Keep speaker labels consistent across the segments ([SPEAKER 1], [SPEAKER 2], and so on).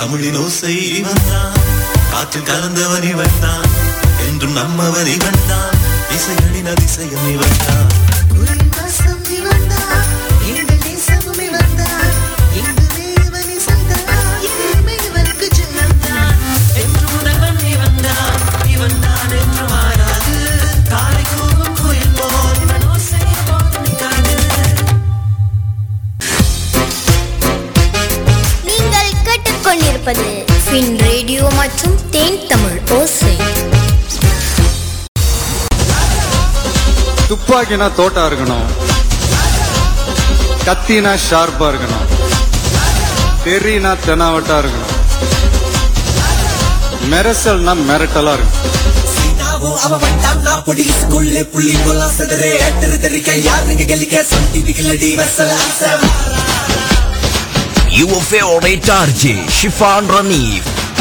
[SPEAKER 1] தமிழின் ஓசை இவன் தான் காற்றில் கலந்தவன் இவன் தான் என்றும் நம்மவன் இவன் தான் இசைகளின் அதிசயம் இவன் தான்
[SPEAKER 2] உல்லாசம் இவன்தான், எங்கள் நேசமும் இவன்தான், எங்குமே இவன் இசைதான், எங்குமே இவனுக்கு ஜெயம்தான். என்று முதல்வன் இவன்தான், இவன்தான் என்று மாறாது. காலை கூவும் குயில் போல் இவன் ஓசை எப்போதும் நிற்காது.
[SPEAKER 3] நீங்கள் கேட்டுக்கொண்டிருப்பது ஃபின் ரேடியோ மற்றும் தேன் தமிழ் ஓசை
[SPEAKER 4] துப்பாக்கினா தோட்டா இருக்கணும் கத்தினா ஷார்ப்பா இருக்கணும் தெரினா தெனாவட்டா இருக்கணும் மெரசல்னா மிரட்டலா இருக்கணும்
[SPEAKER 5] சீனாவோ அவ வண்டாம் நான் பொடி ஸ்கூல்ல புள்ளி போலாம் சதரே எட்டரு தெரிக்க யார் நீங்க கலிக்க சொந்தி விகலடி வசல Azam
[SPEAKER 6] Your favorite RJ, Shifan Ranif.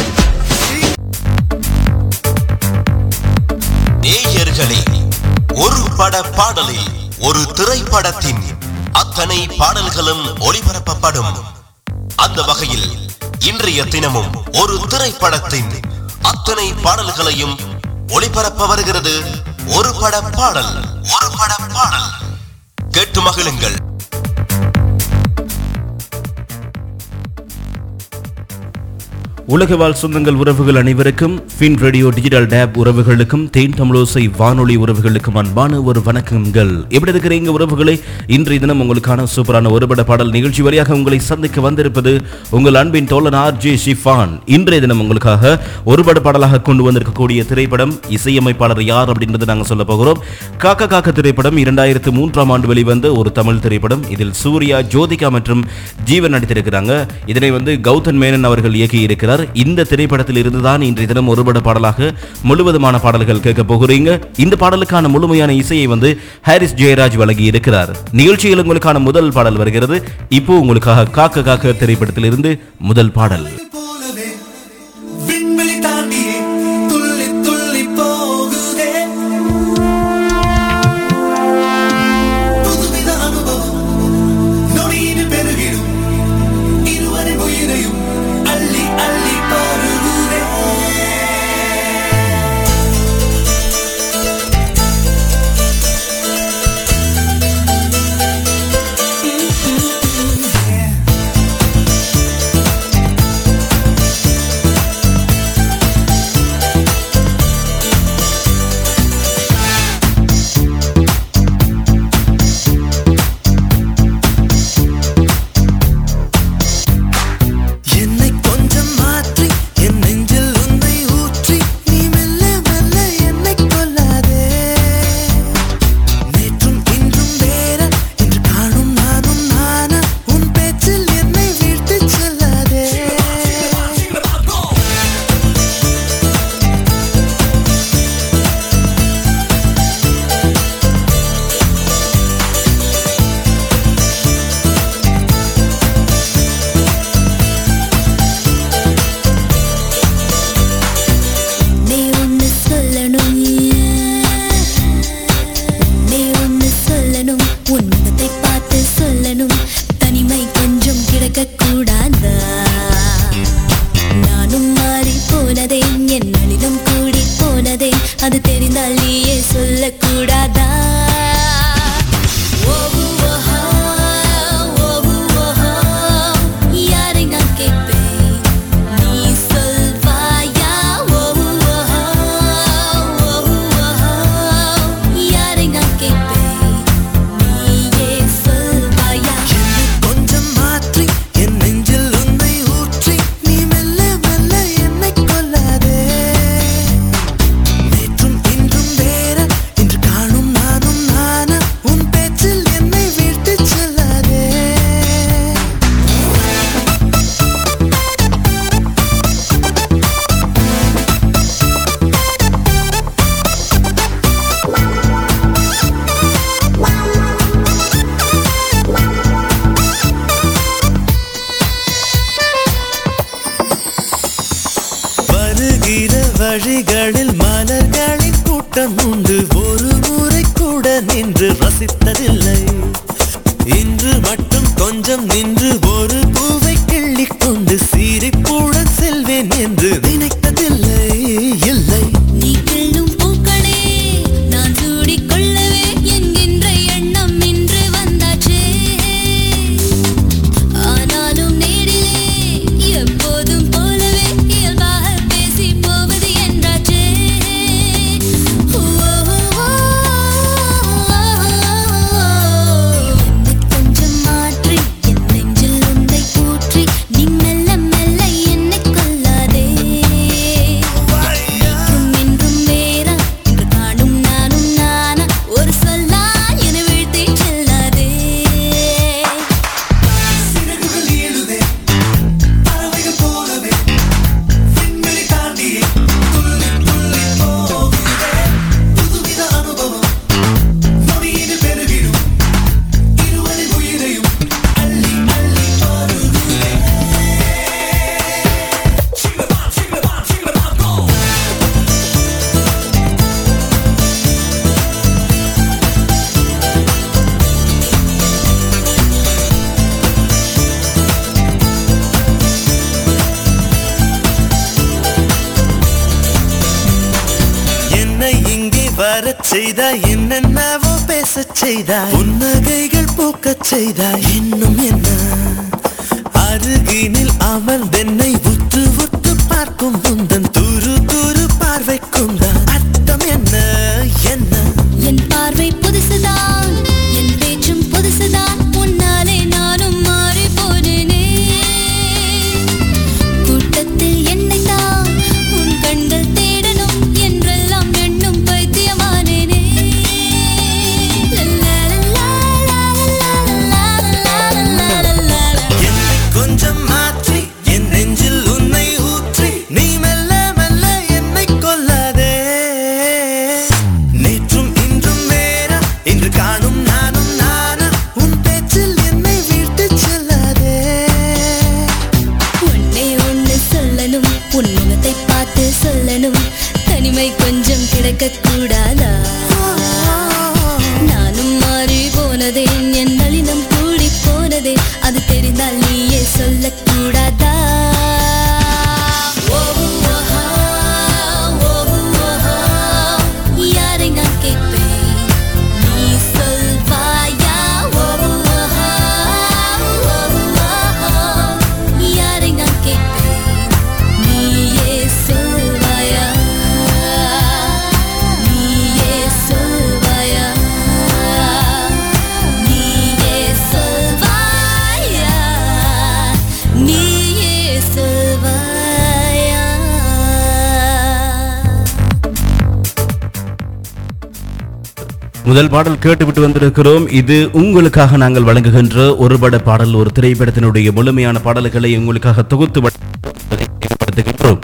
[SPEAKER 7] நேயர்களே ஒரு பட பாடலில் ஒரு திரைப்படத்தின் அத்தனை பாடல்களும் ஒளிபரப்பப்படும் அந்த வகையில் இன்றைய தினமும் ஒரு திரைப்படத்தின் அத்தனை பாடல்களையும் ஒளிபரப்ப வருகிறது ஒரு பட பாடல் ஒரு பட பாடல் கேட்டு மகிழுங்கள்
[SPEAKER 8] உலக வாழ் சொந்தங்கள் உறவுகள் அனைவருக்கும் ஃபின் ரேடியோ டிஜிட்டல் டேப் உறவுகளுக்கும் தேன் தமிழோசை வானொலி உறவுகளுக்கும் அன்பான ஒரு வணக்கங்கள் எப்படி இருக்கிறீங்க உறவுகளே இன்றைய தினம் உங்களுக்கான சூப்பரான ஒருபட பாடல் நிகழ்ச்சி வழியாக உங்களை சந்திக்க வந்திருப்பது உங்கள் அன்பின் தோழன் ஆர் ஜே ஷிஃபான் இன்றைய தினம் உங்களுக்காக ஒருபட பாடலாக கொண்டு வந்திருக்கக்கூடிய திரைப்படம் இசையமைப்பாளர் யார் அப்படின்றது நாங்கள் சொல்ல போகிறோம் காக்க காக்க திரைப்படம் இரண்டாயிரத்து மூன்றாம் ஆண்டு வெளிவந்த ஒரு தமிழ் திரைப்படம் இதில் சூர்யா ஜோதிகா மற்றும் ஜீவன் நடித்திருக்கிறாங்க இதனை வந்து கௌதம் மேனன் அவர்கள் இயக்கி இருக்கிறார் இந்த திரைப்படத்தில் இருந்துதான் இன்றைய தினம் ஒருபட பாடலாக முழுவதுமான பாடல்கள் கேட்க போகிறீங்க இந்த பாடலுக்கான முழுமையான இசையை வந்து ஹாரிஸ் ஜெயராஜ் வழங்கி இருக்கிறார் நிகழ்ச்சியில் உங்களுக்கான முதல் பாடல் வருகிறது இப்போ உங்களுக்காக காக்க காக்க திரைப்படத்திலிருந்து முதல் பாடல்
[SPEAKER 5] போலவே விண்வெளி தாண்டியே துள்ளி துள்ளி போகுதே புதுவித அனுபவம் நொடியில் பெருகிடும் இருவரின் உயிரையும் அள்ளி அள்ளி பருகுதே என்னை கொஞ்சம் மாற்றி என் நெஞ்சில் உன்னை ஊற்றி நீ மெல்ல மெல்ல என்னை கொல்லாதே நேற்றும் இன்றும் வேற இன்று காணும் நானும் நானா உன் பேச்சில் என்னை வீழ்த்து செல்லாதே
[SPEAKER 3] நீ ஒன்று சொல்லணும் நீ ஒன்று சொல்லணும் உன் முகத்தை பார்த்து சொல்லணும் தனிமை கொஞ்சம் கிடக்க கூடாதா நானும் மாறி போனதே என் நளினம் கூடி போனதே அது தெரிந்தால் நீயே சொல்லக்கூடாதா ஓவு ஓஹா, ஓவு ஓஹா, யாரை நான் கேட்பேன் நீ சொல்வாயா ஓவு ஓஹா, ஓவு ஓஹா, யாரை நான் கேட்பேன் நீயே சொல்வாயா
[SPEAKER 5] என்னை கொஞ்சம் மாற்றி என் நெஞ்சில் உன்னை ஊற்றி நீ மெல்ல மெல்ல என்னை கொல்லாதே நேற்றும் இன்றும் வேற இன்று காணும் நானும் நானா உன் பேச்சில் என்னை வீழ்த்து செல்லாதே வருகிற வழிகளில் மலர்களின் கூட்டம் உண்டு ஒரு முறை கூட நின்று ரசித்ததில்லை இன்று மட்டும் கொஞ்சம் நின்று ஒரு பூவை கிள்ளிக் கொண்டு சிரிப்புடன் இருப்பேன் என்று நினைத்ததில்லை இல்லை
[SPEAKER 3] நீ கிள்ளும் பூக்களே நான் சூடிக்கொள்ளவே என்கின்ற எண்ணம் இன்று வந்தாச்சே ஆனாலும் நேரிலே எப்போதும் போலவே இயல்பாக பேசி போவது என்றாச்சே என்னை கொஞ்சம் மாற்றி என் நெஞ்சில் உன்னை ஊற்றி நீ மெல்ல மெல்ல என்னை கொல்லாதே என்றும் என்றும் வேறா இன்று காணும் நானும் நானா ஒரு சொல்லா என வீழ்த்தி செல்லாதே
[SPEAKER 5] என்னை இங்கே வரச் செய்தாய் என்னென்னவோ பேசச் செய்தாய் புன்னகைகள் பூக்கச் செய்தாய் இன்னும் என்ன அருகினில் அமர்ந்தென்னை உற்று உற்று பார்க்கும் முந்தன் துரு துரு பார்வைக்கும் தான் அர்த்தம் என்ன என்ன
[SPEAKER 3] என் பார்வை புதுசுதான் என் பேச்சும் புதுசுதான் உன்னாலே நானும் மாறி போனேனே கூட்டத்தில் என்னை தான் உன் கண்கள் தேடணும் என்றெல்லாம் எண்ணும் பைத்தியமானேனே லல்லா, லல்லா, லல்லா, லல்லா, லல்லா, லல்லா, லல்லா.
[SPEAKER 5] என்னை கொஞ்சம் மாற்றி என் நெஞ்சில் உன்னை ஊற்றி நீ மெல்ல மெல்ல என்னை கொல்லாதே நேற்றும் இன்றும் வேறா இன்று காணும் நானும் நானா உன் பேச்சில் என்னை விட்டு செல்லாதே
[SPEAKER 3] ஒன்னே ஒண்ணு சொல்லணும் உன் முகத்தை பார்த்து சொல்லணும் தனிமை கொஞ்சம் கிடைக்க கூடாதா நானும் மாறி போனதே என் நளினம் கூடி போனதே அது தெரிந்தால் நீயே சொல்லக்கூடாதா ஓ, ஓஹா, ஓ, ஓஹா, யாரை நான் கேட்பேன் நீ சொல்வாயா ஓ, ஓஹா, ஓ, ஓஹா, யாரை நான் கேட்பேன் நீயே சொல்வாயா நீயே சொல்வாயா நீயே சொல்வாயா நீயே சொல்வாயா
[SPEAKER 8] முதல் பாடல் கேட்டுவிட்டு வந்திருக்கிறோம் இது உங்களுக்காக நாங்கள் வழங்குகின்ற ஒரு பட பாடல் ஒரு திரைப்படத்தினுடைய முழுமையான பாடல்களை உங்களுக்காக தொகுத்து வழங்குகின்றோம்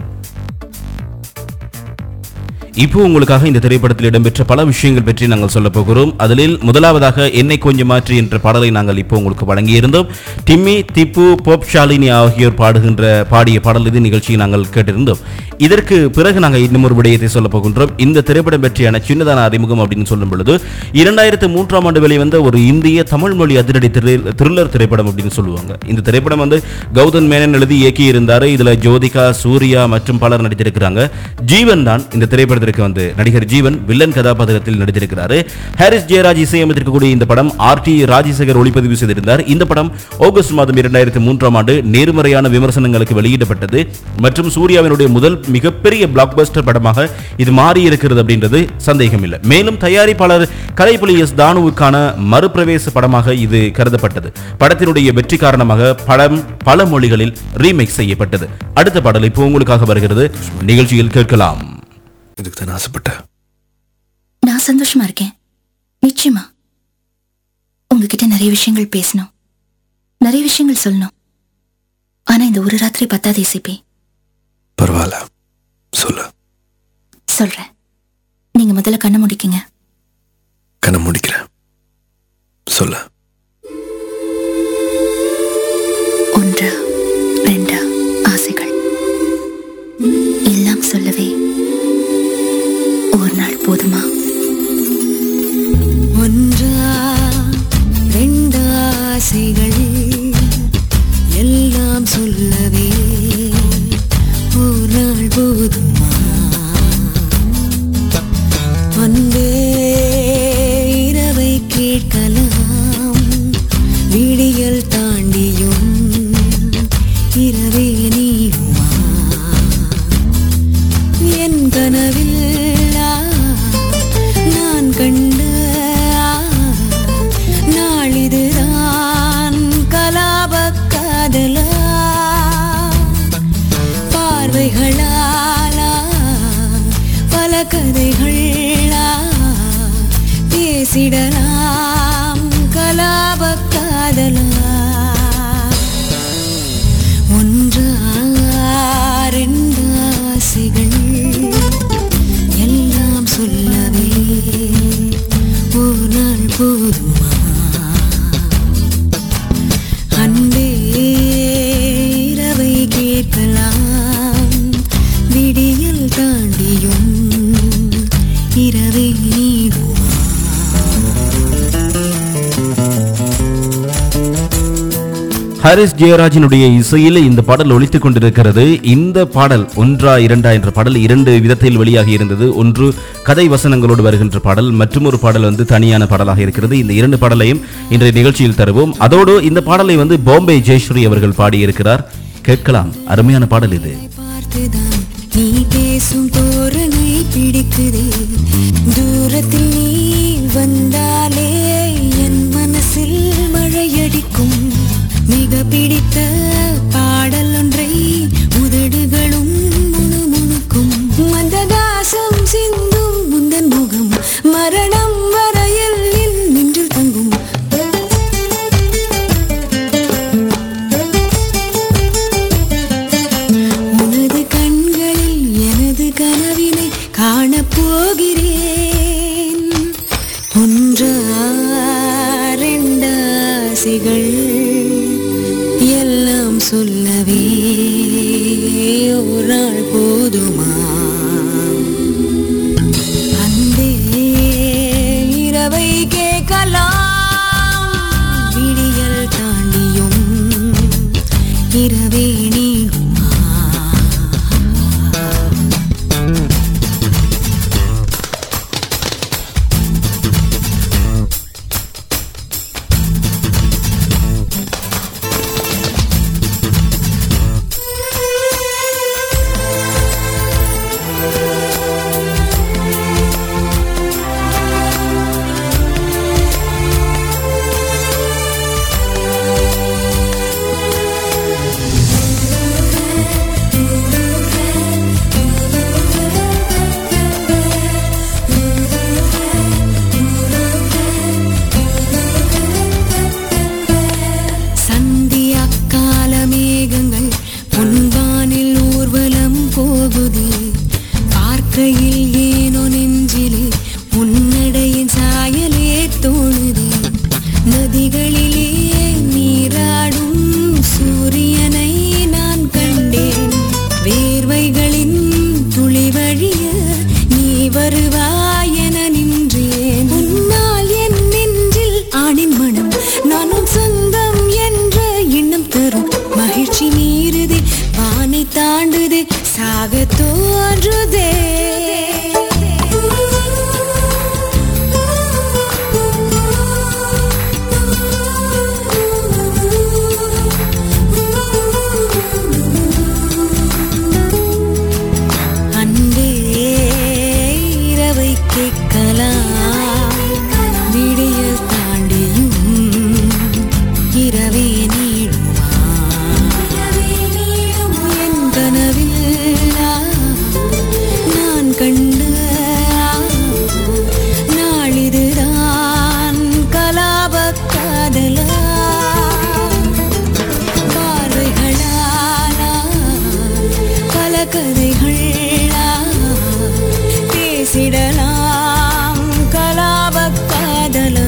[SPEAKER 8] இப்போ உங்களுக்காக இந்த திரைப்படத்தில் இடம்பெற்ற பல விஷயங்கள் பற்றி நாங்கள் சொல்ல போகிறோம் அதில் முதலாவதாக என்னை கொஞ்சம் மாற்றி என்ற பாடலை நாங்கள் இப்போ உங்களுக்கு வழங்கியிருந்தோம் டிம்மி திப்பு போப் ஷாலினி ஆகியோர் பாடுகின்ற பாடிய பாடல் இது நிகழ்ச்சியை நாங்கள் கேட்டிருந்தோம் இதற்கு பிறகு நாங்கள் இன்னும் ஒரு விடயத்தை சொல்ல போகின்றோம் இந்த திரைப்படம் பற்றியான சின்னதான அறிமுகம் அப்படின்னு சொல்லும் பொழுது இரண்டாயிரத்து மூன்றாம் ஆண்டு வெளிவந்த ஒரு இந்திய தமிழ் மொழி அதிரடி த்ரில்லர் திரைப்படம் அப்படின்னு சொல்லுவாங்க இந்த திரைப்படம் வந்து கௌதம் மேனன் எழுதி இயக்கி இருந்தாரு இதுல ஜோதிகா சூர்யா மற்றும் பலர் நடித்திருக்கிறாங்க ஜீவன் தான் இந்த திரைப்படத்திற்கு வந்து நடிகர் ஜீவன் வில்லன் கதாபாத்திரத்தில் நடித்திருக்கிறாரு ஹாரிஸ் ஜெயராஜ் இசையமைத்திருக்கக்கூடிய இந்த படம் ஆர் டி ராஜசேகர் ஒளிப்பதிவு செய்திருந்தார் இந்த படம் ஆகஸ்ட் மாதம் இரண்டாயிரத்தி மூன்றாம் ஆண்டு நேர்மறையான விமர்சனங்களுக்கு வெளியிடப்பட்டது மற்றும் சூர்யாவினுடைய முதல் மிகப்பெரிய பிளாக் பஸ்டர் படமாக இது மாறி இருக்கிறது அப்படின்றது சந்தேகம் இல்லை மேலும் தயாரிப்பாளர் கலைப்புலி எஸ் தானுவுக்கான மறுபிரவேச படமாக இது கருதப்பட்டது படத்தினுடைய வெற்றி காரணமாக படம் பல மொழிகளில் ரீமேக் செய்யப்பட்டது அடுத்த பாடல் இப்போ உங்களுக்காக வருகிறது நிகழ்ச்சியில் கேட்கலாம்
[SPEAKER 9] இதுக்கு தான் ஆசைப்பட்டேன்
[SPEAKER 10] நான் சந்தோஷமா இருக்கேன் நிச்சயமா உங்ககிட்ட நிறைய விஷயங்கள் பேசணும் நிறைய விஷயங்கள் சொல்லணும் ஆனா இந்த ஒரு ராத்திரி பத்தாது இசைப்பே
[SPEAKER 9] பரவாயில்ல சொல்லு
[SPEAKER 10] சொல்றேன் நீங்க முதல்ல கண்ணை முடிக்கீங்க
[SPEAKER 9] கண்ணை முடிக்கிறேன் சொல்லு
[SPEAKER 10] ஒன்று ரெண்டு ஆசைகள் எல்லாம் சொல்லவே ஒரு நாள் போதுமா
[SPEAKER 2] ஒன்றா ரெண்டு ஆசைகள் எல்லாம் சொல்லவே
[SPEAKER 3] காதலா பார்வைகளாலா பல கதைகளா பேசிடலாம் கலாப காதலா ஒன்றா ரெண்டு ஆசைகள் எல்லாம் சொல்லவே ஒரு நாள் போதுமா அன்பே இரவை கேட்கலாம் விடியல் தாண்டியும் இரவை நீடுமா
[SPEAKER 8] ஹாரிஸ் ஜெயராஜினுடைய இசையில் இந்த பாடல் ஒலித்துக் கொண்டிருக்கிறது இந்த பாடல் ஒன்றா இரண்டா என்ற பாடல் இரண்டு விதத்தில் வெளியாகி இருந்தது ஒன்று கதை வசனங்களோடு வருகின்ற பாடல் மற்றும் ஒரு பாடல் வந்து தனியான பாடலாக இருக்கிறது இந்த இரண்டு பாடலையும் இன்றைய நிகழ்ச்சியில் தருவோம் அதோடு இந்த பாடலை வந்து பாம்பே ஜெயஸ்ரீ அவர்கள் பாடியிருக்கிறார் கேட்கலாம் அருமையான பாடல் இது
[SPEAKER 3] பார்த்துதான் நீ பேசும் தோரணை பிடிக்குதே தூரத்தில் நீ வந்தாலே என் மனசில் மழையடிக்கும் மிக பிடித்த பாடல் ஒன்றை உதடுகளும் முணுமுணுக்கும் மந்தகாசம் சிந்தும் முந்தன் முகம் மரணம் வரையில் என் நெஞ்சில் தங்கும் உனது கண்களில் எனது கனவினை காணப் போகிறேன் ஒன்றா ரெண்டாசைகள் எல்லாம் சொல்லவே ஒரு நாள் போதுமா அன்பே இரவை கேட்கலாம் விடியல் தாண்டியும் இரவே நீடுமா சந்தியா கால மேகங்கள் பொன்வானில் ஊர்வலம் போகுது பார்க்கையில் ஏனோ நெஞ்சிலே உன்னடையின் சாயலே தோணுது நதிகளிலே நீராடும் சூரியனை நான் கண்டேன் வேர்வைகளின் துளி வழிய நீ வருவாய் என நின்றேன் உன்னால் என் நெஞ்சில் ஆணின் மனம் நானும் சொந்தம் என்ற எண்ணம் தரும் மகிழ்ச்சி மீறுதே வானை தாண்டுதே சாக தோன்றுதே அன்பே இரவை கேட்கலாம் விடியல் தாண்டியும் இரவே நீடுமா என் கனவில் நான் கண்ட நாளிதுதான் கலாப காதலா பார்வைகளாலா பல கதைகளா பேசிடலாம் கலாப காதலா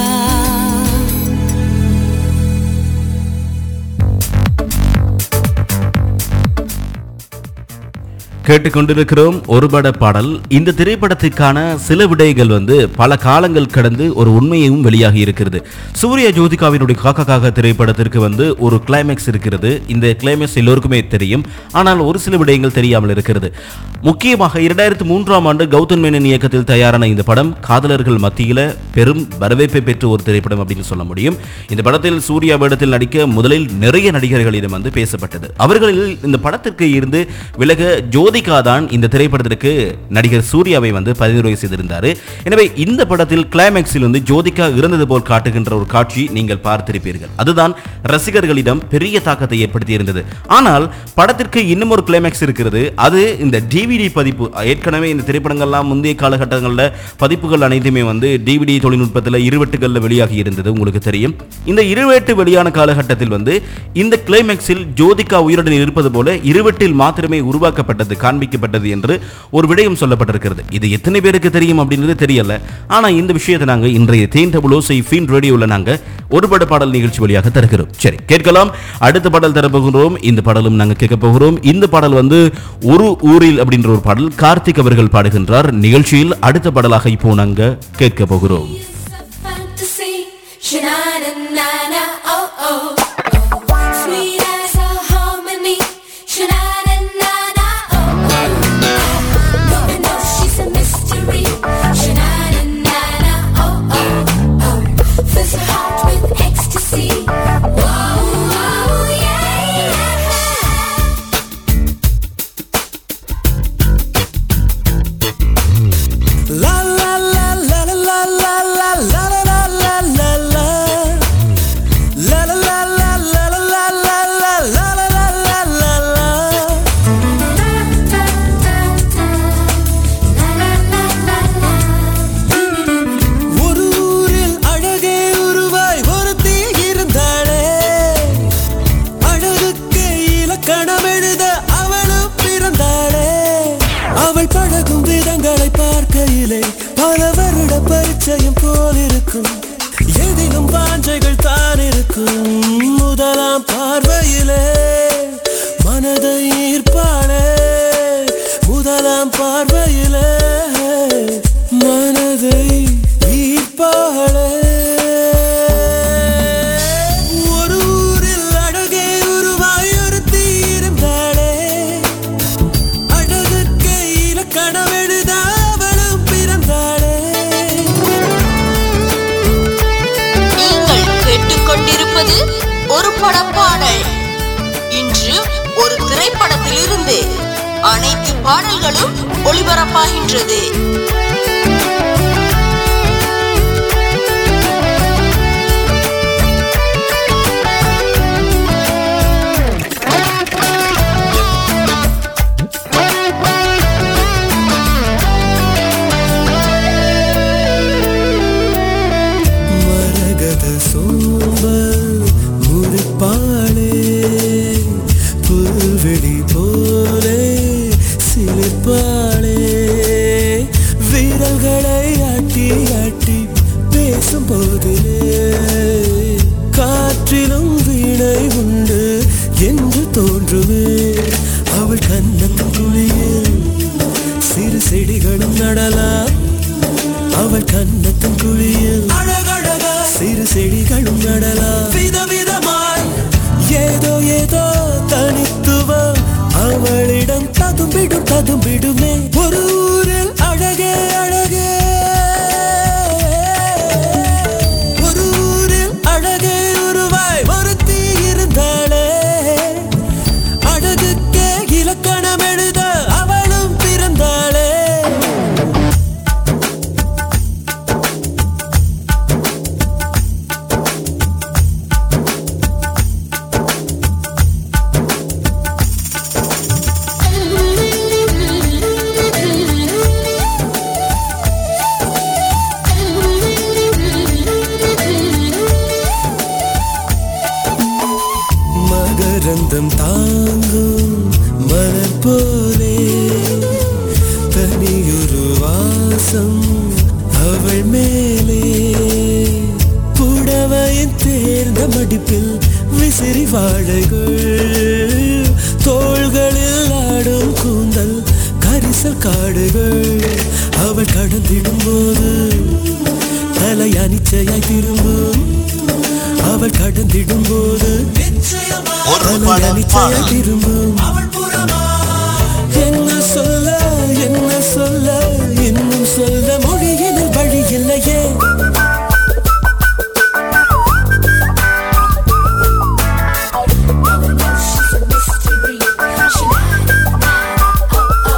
[SPEAKER 8] கேட்டுக்கொண்டிருக்கிறோம் ஒரு பட பாடல் இந்த திரைப்படத்திற்கான சில விடயங்கள் வந்து பல காலங்கள் கடந்து ஒரு உண்மையும் வெளியாகி இருக்கிறது சூர்யா ஜோதிகாவினுடைய காக்கா காக்கா திரைப்படத்திற்கு வந்து ஒரு கிளைமேக்ஸ் இருக்கிறது இந்த கிளைமேக்ஸ் எல்லோருக்குமே தெரியும் ஆனால் ஒரு சில விடயங்கள் தெரியாமல் இருக்கிறது முக்கியமாக இரண்டாயிரத்தி மூன்றாம் ஆண்டு கௌதம் மேனன் இயக்கத்தில் தயாரான இந்த படம் காதலர்கள் மத்தியில பெரும் வரவேற்பை பெற்ற ஒரு திரைப்படம் அப்படின்னு சொல்ல முடியும் இந்த படத்தில் சூர்யா வேடத்தில் நடிக்க முதலில் நிறைய நடிகர்களிடம் வந்து பேசப்பட்டது அவர்களில் இந்த படத்திற்கு இருந்து விலக ஜோதி ஜோதிகா தான் இந்த திரைப்படத்திற்கு நடிகர் சூர்யாவை வந்து பரிந்துரை செய்திருந்தாரு எனவே இந்த படத்தில் கிளைமேக்ஸில் வந்து ஜோதிகா இறந்தது போல் காட்டுகின்ற ஒரு காட்சி நீங்கள் பார்த்திருப்பீர்கள் அதுதான் ரசிகர்களிடம் பெரிய தாக்கத்தை ஏற்படுத்தி இருந்தது ஆனால் படத்திற்கு இன்னும் ஒரு கிளைமேக்ஸ் இருக்கிறது அது இந்த டிவிடி பதிப்பு ஏற்கனவே இந்த திரைப்படங்கள்லாம் முந்தைய காலகட்டங்களில் பதிப்புகள் அனைத்துமே வந்து டிவிடி தொழில்நுட்பத்தில் இருவெட்டுகளில் வெளியாகி இருந்தது உங்களுக்கு தெரியும் இந்த இருவெட்டு வெளியான காலகட்டத்தில் வந்து இந்த கிளைமேக்ஸில் ஜோதிகா உயிருடன் இருப்பது போல இருவெட்டில் மாத்திரமே உருவாக்கப்பட்டது காண்பிக்கப்பட்டது என்று ஒரு விடயம் சொல்லப்பட்டிருக்கிறது இது எத்தனை பேருக்கு தெரியும் அப்படின்றது தெரியல ஆனா இந்த விஷயத்தை நாங்க இன்றைய தேன் டபுள் ஓசை ஃபீன் ரேடியோவில் நாங்க ஒரு பட பாடல் நிகழ்ச்சி வழியாக தருகிறோம் சரி கேட்கலாம் அடுத்த பாடல் தரப்போகிறோம் இந்த பாடலும் நாங்க கேட்க போகிறோம் இந்த பாடல் வந்து ஒரு ஊரில் அப்படின்ற ஒரு பாடல் கார்த்திக் அவர்கள் பாடுகின்றார் நிகழ்ச்சியில் அடுத்த பாடலாக இப்போ நாங்க கேட்க போகிறோம்
[SPEAKER 3] fantasy. Sha-na-na-na-na, oh oh. Sweet as a harmony. Sha-na-na-na-na, oh oh. No one knows she's a mystery. Sha-na-na-na-na, oh oh oh. Fills her heart with ecstasy. Whoa, whoa, yeah, yeah.
[SPEAKER 5] La la la la la la la la la la la la la La la la la la la la la la la la la la la ஒரு ஊரில் அழகே உருவாய் ஒருத்தி இருந்தாளே அழகுக்கு இலக்கணம் எழுத அவளும் பிறந்தாளே அவள் பழகும் விதங்களை பார்க்கையிலே பல வருட பரிச்சயம் போல் இருக்கும் எதிலும் பாஞ்சைகள் தான் இருக்கும் முதலாம் பார்வையிலே மனதை ஈர்ப்பாளே முதலாம் பார்வையிலே மனதை ஈர்ப்பாளே ஒரு ஊரில் அழகே உருவாய் ஒருத்தி இருந்தாளே அழகுக்கு இலக்கணம் எழுத அவளும் பிறந்தாளே
[SPEAKER 11] நீங்கள் கேட்டுக்கொண்டிருப்பது ஒரு படப்பாடல் இன்று ஒரு திரைப்படத்திலிருந்து அனைத்து பாடல்களும் ஒளிபரப்பாகின்றது
[SPEAKER 5] மரகத சோம்பல் முறிப்பாளே புல்வெளி போலே சிலிர்ப்பாளே வீரல்களை ஆட்டி ஆட்டி பேசும் போதிலே காற்றிலும் வீணை உண்டு என்று தோன்றுமே அவள் கண்ணத்தின் குழியில் சிறு செடிகளும் நடலாம் அவள் கண்ணத்தின் குழியில் அழகழகா சிறு செடிகளும் நடலாம் விதவிதமாய் ஏதோ ஏதோ தனித்துவம் அவளிடம் ததும்பிடும் ததும்பிடுமே ஒரு ஊரில் அழகே அழகே ஒரு ஊரில் அழகே உருவாய் ஒருத்தி இருந்தாளே அழகுக்கே இலக்கணம் எழுத அவளும் பிறந்தாளே மகரந்தம் தாங்கும் மலர் போலே தனியொரு வாசம் அவள் மேலே புடவையின் தேர்ந்த மடிப்பில் விசிறி வாழைகள் தோள்களில் ஆடும் கூந்தல் கரிசல் காடுகள் அவள் கடந்திடும் போது தலை அனிச்சையாய் திரும்பும் அவள் கடந்திடும் போது
[SPEAKER 7] ஒரு
[SPEAKER 5] தலை
[SPEAKER 7] பட
[SPEAKER 5] அனிச்சையாய்
[SPEAKER 7] பாடல்
[SPEAKER 5] திரும்பும் என்ன சொல்ல என்ன சொல்ல இன்னும் சொல்ல மொழியில் வழி இல்லையே
[SPEAKER 3] She's a mystery. Sha-na-na-na-na, oh oh.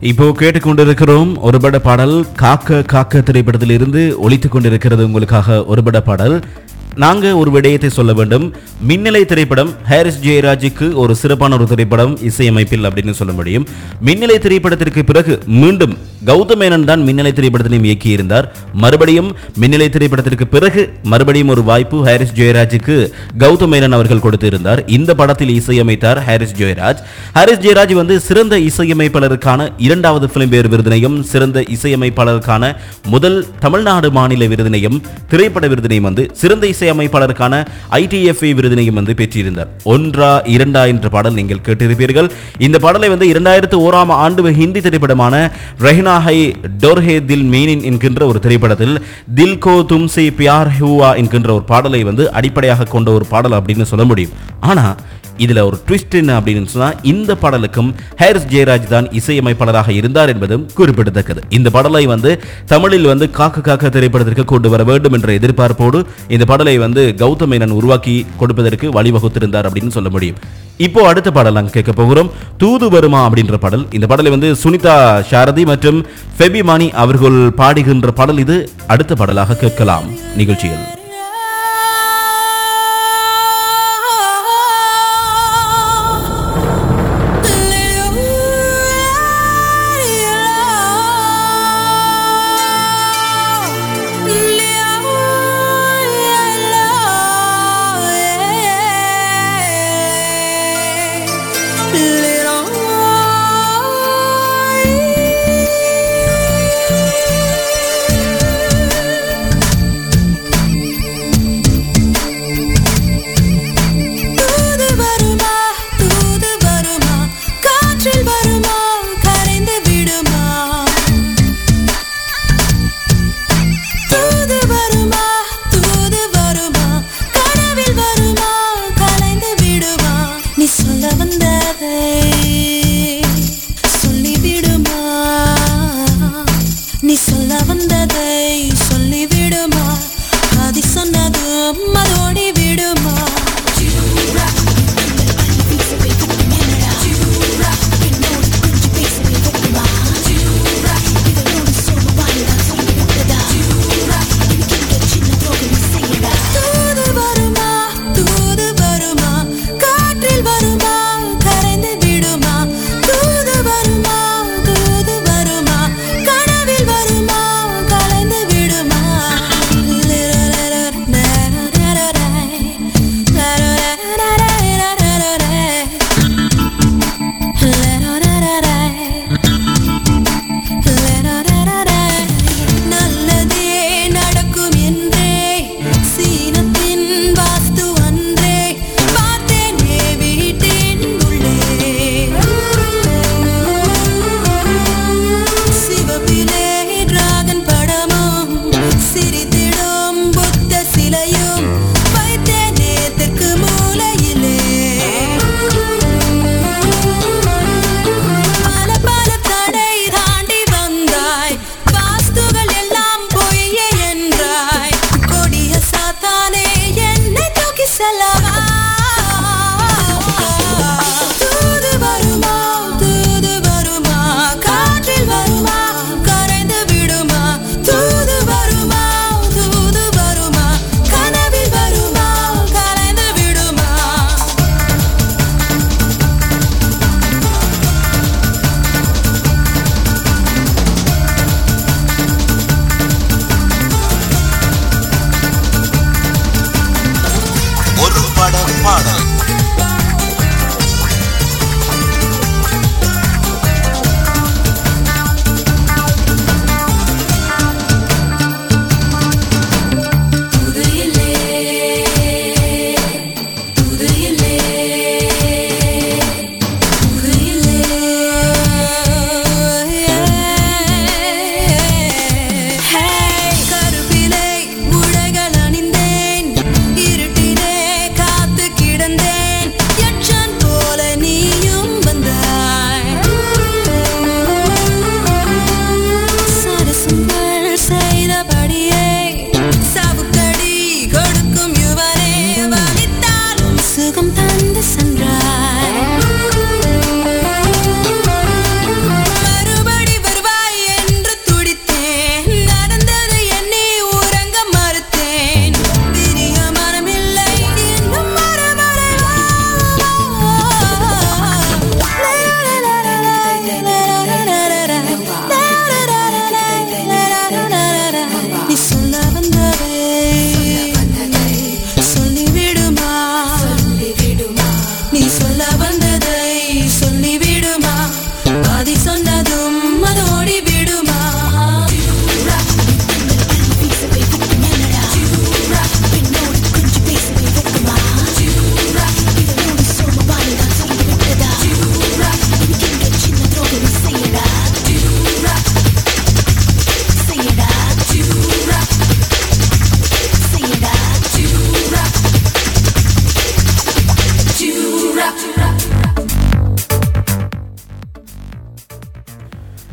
[SPEAKER 8] இப்போ கேட்டுக்கொண்டிருக்கிறோம் ஒருபட பாடல் காக்க காக்க திரைப்படத்தில் இருந்து ஒலித்துக் கொண்டிருக்கிறது உங்களுக்காக ஒருபட பாடல் நாங்க ஒரு விடயத்தை சொல்ல வேண்டும் மின்னலை திரைப்படம் ஹாரிஸ் ஜெயராஜுக்கு ஒரு சிறப்பான ஒரு திரைப்படம் இசையமைப்பில் அப்படின்னு சொல்ல முடியும் மின்னலை திரைப்படத்திற்கு பிறகு மீண்டும் கௌதம் மேனன் தான் மின்னலை திரைப்படத்தினையும் இயக்கியிருந்தார் மறுபடியும் மின்னலை திரைப்படத்திற்கு பிறகு மறுபடியும் ஒரு வாய்ப்பு ஹாரிஸ் ஜெயராஜுக்கு கௌதம் மேனன் அவர்கள் கொடுத்திருந்தார் இந்த படத்தில் இசையமைத்தார் ஹாரிஸ் ஜெயராஜ் ஹாரிஸ் ஜெயராஜ் வந்து சிறந்த இசையமைப்பாளருக்கான இரண்டாவது பிலிம்பேர் விருதினையும் சிறந்த இசையமைப்பாளருக்கான முதல் தமிழ்நாடு மாநில விருதினையும் திரைப்பட விருதினையும் வந்து சிறந்த இசையமைப்பாளருக்கான ஐடிஎஃப்ஏ விருதினையும் வந்து பெற்றிருந்தார் ஒன்றா இரண்டா என்ற பாடல் நீங்கள் கேட்டிருப்பீர்கள் இந்த பாடலை வந்து இரண்டாயிரத்து ஓராம் ஆண்டு ஹிந்தி திரைப்படமான ரெஹ்னா ஹை டோர்ஹே தில் மீனின் என்கின்ற ஒரு திரைப்படத்தில் தில் கோ தும்சே பியார் ஹூவா என்கின்ற ஒரு பாடலை வந்து அடிப்படையாக கொண்ட ஒரு பாடல் அப்படின்னு சொல்ல முடியும் ஆனா இதுல ஒரு ட்விஸ்ட் என்ன அப்படின்னு சொன்னா இந்த பாடலுக்கும் ஹாரிஸ் ஜெயராஜ் தான் இசையமைப்பாளராக இருந்தார் என்பதும் குறிப்பிடத்தக்கது இந்த பாடலை வந்து தமிழில் வந்து காக்க காக்க திரைப்படத்திற்கு கொண்டு வர வேண்டும் என்ற எதிர்பார்ப்போடு இந்த பாடலை வந்து கௌதம் மேனன் உருவாக்கி கொடுப்பதற்கு வழிவகுத்திருந்தார் அப்படின்னு சொல்ல முடியும் இப்போ அடுத்த பாடல் நாங்கள் கேட்க போகிறோம் தூது வருமா அப்படின்ற பாடல் இந்த பாடலை வந்து சுனிதா சாரதி மற்றும் ஃபெபிமானி அவர்கள் பாடுகின்ற பாடல் இது அடுத்த பாடலாக கேட்கலாம் நிகழ்ச்சியில்
[SPEAKER 2] தூது வருமா தூது வருமா காற்றில் வருமா கரைந்து விடுமா தூது வருமா தூது வருமா கனவில் வருமா கலைந்து விடுமா நீ சொல்ல வந்ததை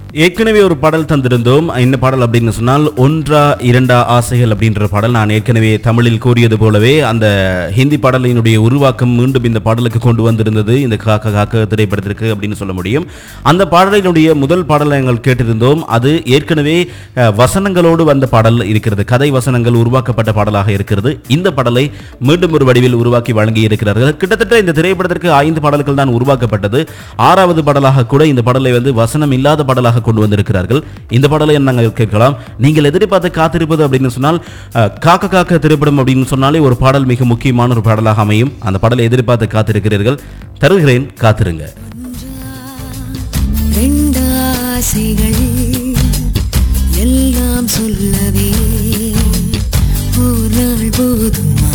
[SPEAKER 8] ஏற்கனவே ஒரு பாடல் தந்திருந்தோம் என்ன பாடல் அப்படின்னு சொன்னால் ஒன்றா இரண்டா ஆசைகள் அப்படின்ற பாடல் நான் ஏற்கனவே தமிழில் கூறியது போலவே அந்த ஹிந்தி பாடலினுடைய உருவாக்கம் மீண்டும் இந்த பாடலுக்கு கொண்டு வந்திருந்தது இந்த காக்க காக்க திரைப்படத்திற்கு அப்படின்னு சொல்ல முடியும் அந்த பாடலினுடைய முதல் பாடலை நாங்கள் கேட்டிருந்தோம் அது ஏற்கனவே அஹ், வசனங்களோடு வந்த பாடல் இருக்கிறது கதை வசனங்கள் உருவாக்கப்பட்ட பாடலாக இருக்கிறது இந்த பாடலை மீண்டும் ஒரு வடிவில் உருவாக்கி வழங்கி இருக்கிறார்கள் கிட்டத்தட்ட இந்த திரைப்படத்திற்கு ஐந்து பாடல்கள் தான் உருவாக்கப்பட்டது ஆறாவது பாடலாக கூட இந்த பாடலை வந்து வசனம் இல்லாத பாடலாக கொண்டு வந்திருக்கிறார்கள் இந்த பாடலை நாங்கள் கேட்கலாம் நீங்கள் எதிர்பார்த்து காத்திருப்பது அப்படின்னு சொன்னால் அஹ், காக்க காக்க திரைப்படம் அப்படின்னு சொன்னாலே ஒரு பாடல் மிக முக்கியமான ஒரு பாடலாக அமையும் அந்த பாடலை எதிர்பார்த்து காத்திருக்கிறீர்கள் தருகிறேன் காத்திருங்க
[SPEAKER 3] ரெண்டாசைகள் எல்லாம் சொல்லவே ஒரு நாள் போதுமா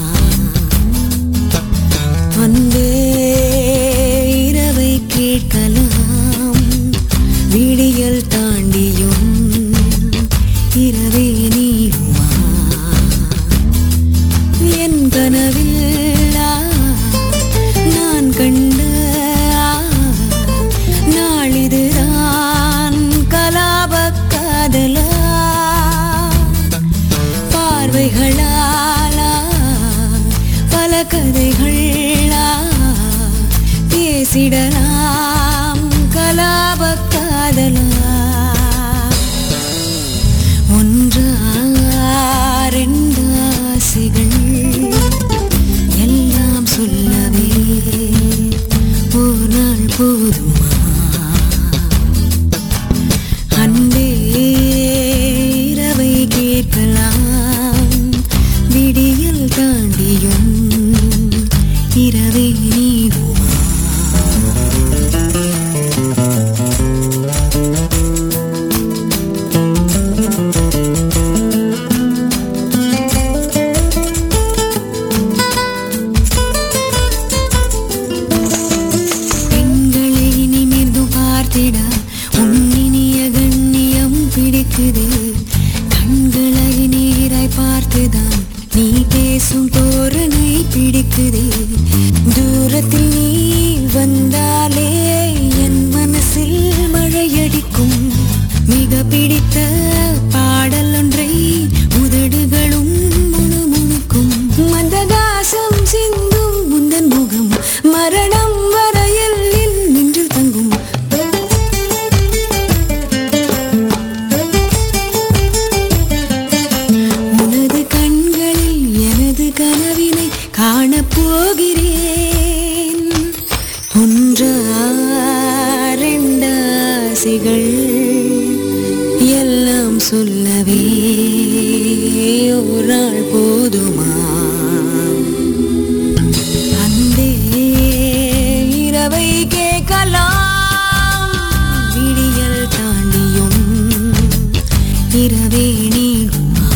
[SPEAKER 3] வந்தே இரவை கேட்கலாம் விடியல் தாண்டியும் இரவே நீருமா என் கனவில் ஆ, நான் கண்ட ஆ, நாளிதுதான் கலாப காதலா பார்வைகளாலா பல கதைகளா பேசிடலாம் கலாப காதலா ஒன்றா ரெண்டாசிகள் எல்லாம் சொல்லவே ஒரு நாள் போதுமா அன்பே இரவை கேட்கலாம் விடியல் தாண்டியும் இரவே நீடுமா பெண்களை நிமிர்ந்து பார்த்திட உன்னினிய கண்ணியம் பிடிக்குது கண்களை நீராய் பார்த்துதான் நீ பேசும் தோரணை பிடிக்குது தூரத்தில் நீ வந்தாலே என் மனசில் மழையடிக்கும் மிக பிடித்த பாடல் ஒன்றை உதடுகளும் முணுமுணுக்கும் மந்தகாசம் சிந்தும் முந்தன் முகம் மரணம் வரையில் நின்று தங்கும் உனது கண்களில் எனது கனவினை காணப் போகிறேன் ஒன்றா ரெண்டாசிகள் எல்லாம் சொல்லவே ஒரு நாள் போதுமா அந்தே இரவை கேட்கலாம் விடியல் தாண்டியும் இரவே நீடுமா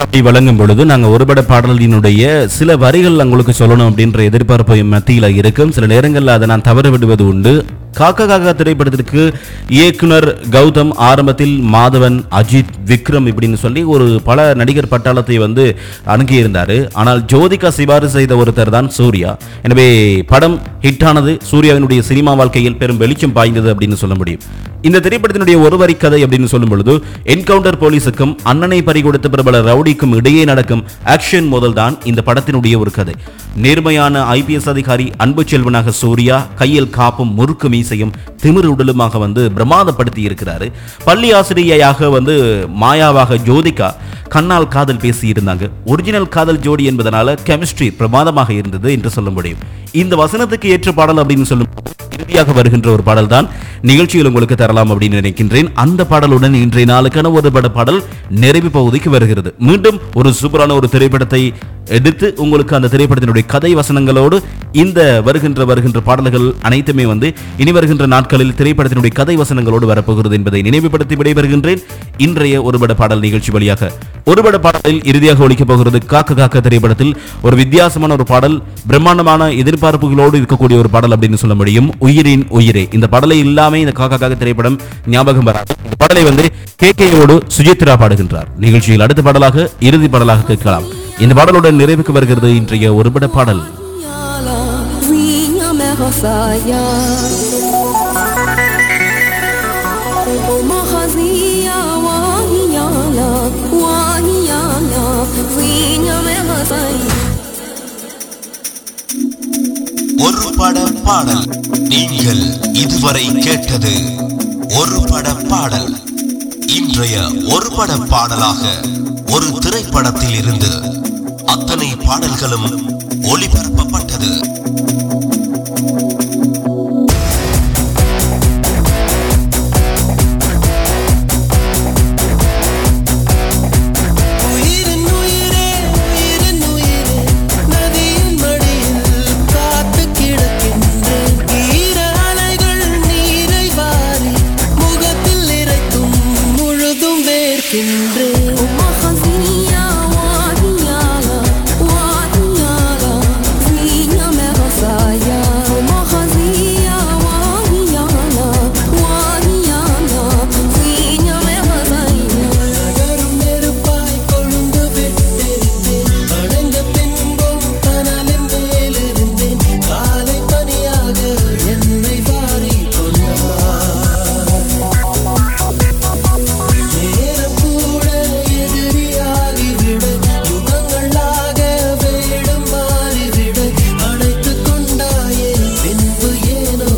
[SPEAKER 8] பாடலை வழங்கும் பொழுது நாங்க ஒருபட பாடலினுடைய சில வரிகள் உங்களுக்கு சொல்லணும் அப்படின்ற எதிர்பார்ப்பு என் மத்தியில இருக்கும் சில நேரங்கள்ல அதை நான் தவற விடுவது உண்டு காக்கா காக்கா திரைப்படத்திற்கு இயக்குனர் கௌதம் ஆரம்பத்தில் மாதவன் அஜித் விக்ரம் இப்படின்னு சொல்லி ஒரு பல நடிகர் பட்டாளத்தை வந்து அணுகியிருந்தாரு ஆனால் ஜோதிகா சிபாரிசு செய்த ஒருத்தர் தான் சூர்யா எனவே படம் ஹிட்டானது சூர்யாவினுடைய சினிமா வாழ்க்கையில் பெரும் வெளிச்சம் பாய்ந்தது அப்படின்னு சொல்ல முடியும் இந்த திரைப்படத்தினுடைய ஒரு வரி கதை அப்படின்னு சொல்லும் பொழுது என்கவுண்டர் போலீஸுக்கும் அண்ணனை பறி கொடுத்த பிரபல ரவுடிக்கும் இடையே நடக்கும் ஆக்ஷன் முதல் தான் இந்த படத்தினுடைய ஒரு கதை நேர்மையான ஐபிஎஸ் அதிகாரி அன்பு செல்வனாக சூர்யா கையில் காப்பும் முறுக்கு மீசையும் திமிரு உடலுமாக வந்து பிரமாதப்படுத்தி இருக்கிறாரு பள்ளி ஆசிரியையாக வந்து மாயாவாக ஜோதிகா கண்ணால் காதல் பேசி இருந்தாங்க ஒரிஜினல் காதல் ஜோடி என்பதனால கெமிஸ்ட்ரி பிரமாதமாக இருந்தது என்று சொல்ல முடியும் இந்த வசனத்துக்கு ஏற்ற பாடல் அப்படின்னு சொல்லும் இறுதியாக வருகின்ற ஒரு பாடல் தான் நிகழ்ச்சியில் உங்களுக்கு தரலாம் அப்படின்னு நினைக்கின்றேன் அந்த பாடலுடன் இன்றைய நாளுக்கான ஒரு பட பாடல் நிறைவு பகுதிக்கு வருகிறது மீண்டும் ஒரு சூப்பரான ஒரு திரைப்படத்தை எடுத்து உங்களுக்கு அந்த திரைப்படத்தினுடைய கதை வசனங்களோடு இந்த வருகின்ற வருகின்ற பாடல்கள் அனைத்துமே வந்து இனி வருகின்ற நாட்களில் திரைப்படத்தினுடைய கதை வசனங்களோடு வரப்போகிறது என்பதை நினைவுபடுத்தி விடைபெறுகின்றேன் இன்றைய ஒருபட பாடல் நிகழ்ச்சி வழியாக ஒருபட பாடலில் இறுதியாக ஒழிக்கப் போகிறது காக்க காக்க திரைப்படத்தில் ஒரு வித்தியாசமான ஒரு பாடல் பிரம்மாண்டமான எதிர்பார்ப்புகளோடு இருக்கக்கூடிய ஒரு பாடல் அப்படின்னு சொல்ல முடியும் உயிரின் உயிரே இந்த பாடலை இல்லாம இந்த காக்க காக்க திரைப்படம் ஞாபகம் வராது இந்த பாடலை வந்து கேகேயோடு சுஜித்ரா பாடுகின்றார் நிகழ்ச்சியில் அடுத்த பாடலாக இறுதி பாடலாக கேட்கலாம் இந்த பாடலுடன் நிறைவுக்கு வருகிறது இன்றைய ஒருபட பாடல்
[SPEAKER 12] Vinha me roçaia Morrazia, wahiala, wahiala Vinha me roçaia
[SPEAKER 7] ஒரு பட பாடல் நீங்கள் இதுவரை கேட்டது ஒரு பட பாடல் இன்றைய ஒரு பட பாடலாக ஒரு திரைப்படத்தில் இருந்து அத்தனை பாடல்களும் ஒளிபரப்பப்பட்டது
[SPEAKER 5] உயிரின் உயிரே உயிரின் உயிரே நதியின் மடியில் காத்து கிடக்கின்றேன் ஈர அலைகள் நீரை வாரி முகத்தில் இறைக்கும் முழுதும் வேர்க்கின்றேன்
[SPEAKER 12] Morrazia, wahiala, wahiala Vinha me roçaia Morrazia, wahiala, wahiala Vinha me roçaia
[SPEAKER 5] நகரும் நெருப்பாய் கொழுந்து விட்டிருந்தேன் அடைந்த பின்பும் கனலின் மேலிருந்தேன் காலை பனியாக என்னை வாரி நேரம் கூட எதிரியாகிவிட யுகங்களாக வேடம் மாறிவிட அழைத்துக் கொண்டாயே பின்பு ஏனோ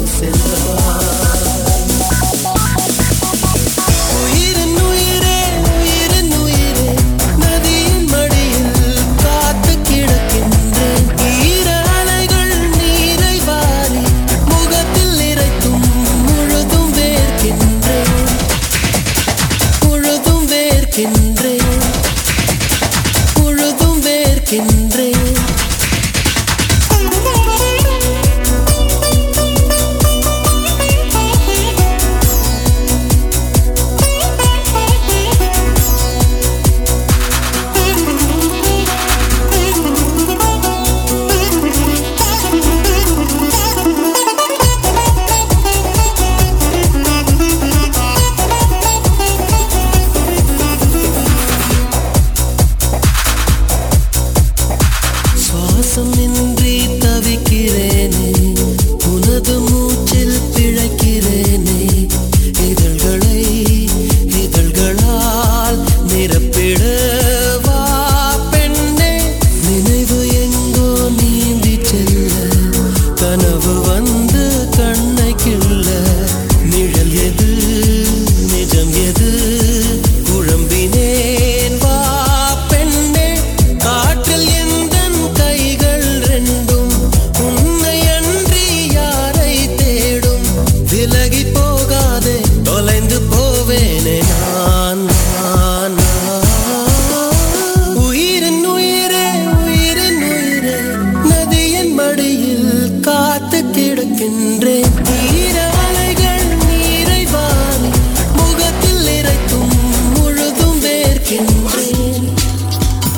[SPEAKER 5] உயிரின் உயிரே உயிரின் உயிரே நதியின் மடியில் காத்து கிடக்கின்றேன் ஈர அலைகள் நீரை வாரி முகத்தில் இறைக்கும் முழுதும் வேர்க்கின்றேன் முழுதும் வேர்க்கின்றேன் முழுதும் வேர்க்கின்றேன் சுவாசமின்றி தவிக்கிறேனே உனது மூச்சில் பிழைக்கிறேனே இதழ்களை இதழ்களால் நிரப்பிட வா பெண்ணே நினைவு எங்கோ நீந்தி செல்ல கனவு வந்து கண்ணை கிள்ள நிழல் எது நிஜம் எது குழம்பினேன் வா பெண்ணே காற்றில் எந்தன் கைகள் ரெண்டும் உன்னை அன்றி யாரை தேடும் விலகி போகாதே தொலைந்து போவேனே நான் நான், நான். உயிரின் உயிரே உயிரின் உயிரே நதியின் மடியில் காத்து கிடக்கின்றேன் தீர அலைகள் நீரை வாரி முகத்தில் இறைக்கும் முழுதும் வேர்க்கின்றேன்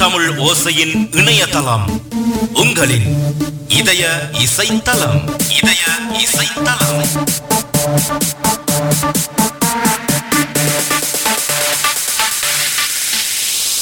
[SPEAKER 8] தமிழ் ஓசையின் இணையதளம் உங்களின் இதய இசைத்தலம் இதய இசைத்தலம்